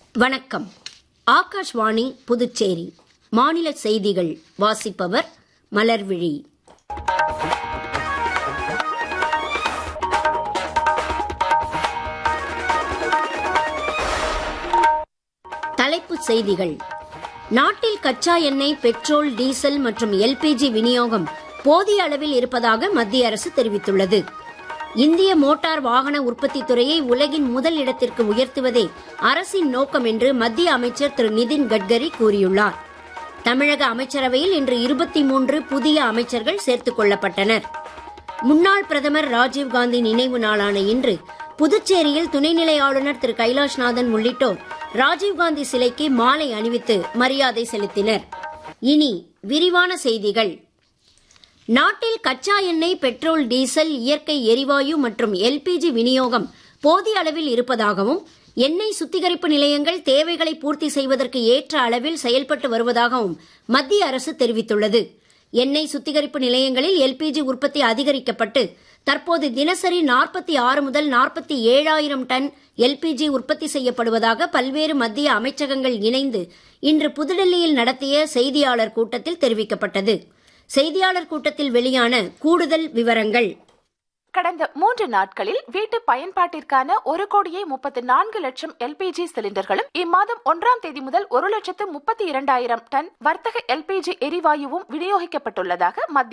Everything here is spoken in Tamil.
வணக்கம் ஆகாஷ்வாணி புதுச்சேரி மாநில செய்திகள் வாசிப்பவர் மலர்விழி தலைப்புச் செய்திகள் நாட்டில் கச்சா எண்ணெய் பெட்ரோல் டீசல் மற்றும் எல்பிஜி விநியோகம் போதிய அளவில் இருப்பதாக மத்திய அரசு தெரிவித்துள்ளது இந்திய மோட்டார் வாகன உற்பத்தி துறையை உலகின் முதல் இடத்திற்கு உயர்த்துவதே அரசின் நோக்கம் என்று மத்திய அமைச்சர் திரு நிதின் கட்கரி கூறியுள்ளார் தமிழக அமைச்சரவையில் இன்று இருபத்தி மூன்று புதிய அமைச்சர்கள் சேர்த்துக் கொள்ளப்பட்டனர் முன்னாள் பிரதமர் ராஜீவ்காந்தி நினைவு நாளான இன்று புதுச்சேரியில் துணைநிலை ஆளுநர் திரு கைலாஷ்நாதன் உள்ளிட்டோர் ராஜீவ்காந்தி சிலைக்கு மாலை அணிவித்து மரியாதை செலுத்தினர் இனி விரிவான செய்திகள் நாட்டில் கச்சா எண்ணெய் பெட்ரோல் டீசல் இயற்கை எரிவாயு மற்றும் எல்பிஜி விநியோகம் போதிய அளவில் இருப்பதாகவும் எண்ணெய் சுத்திகரிப்பு நிலையங்கள் தேவைகளை பூர்த்தி செய்வதற்கு ஏற்ற அளவில் செயல்பட்டு வருவதாகவும் மத்திய அரசு தெரிவித்துள்ளது எண்ணெய் சுத்திகரிப்பு நிலையங்களில் எல்பிஜி உற்பத்தி அதிகரிக்கப்பட்டு தற்போது தினசரி நாற்பத்தி ஆறு முதல் நாற்பத்தி ஏழாயிரம் டன் எல்பிஜி உற்பத்தி செய்யப்படுவதாக பல்வேறு மத்திய அமைச்சகங்கள் இணைந்து இன்று புதுடெல்லியில் நடத்திய செய்தியாளர் கூட்டத்தில் தெரிவிக்கப்பட்டது செய்தியாளர் கூட்டத்தில் வெளியான கூடுதல் விவரங்கள் கடந்த மூன்று நாட்களில் வீட்டு பயன்பாட்டிற்கான ஒரு கோடியே முப்பத்தி நான்கு லட்சம் எல்பிஜி சிலிண்டர்களும் இம்மாதம் ஒன்றாம் தேதி முதல் ஒரு லட்சத்து முப்பத்தி இரண்டாயிரம் டன் வர்த்தக எல்பிஜி எரிவாயுவும் விநியோகிக்கப்பட்டுள்ளதாக மத்திய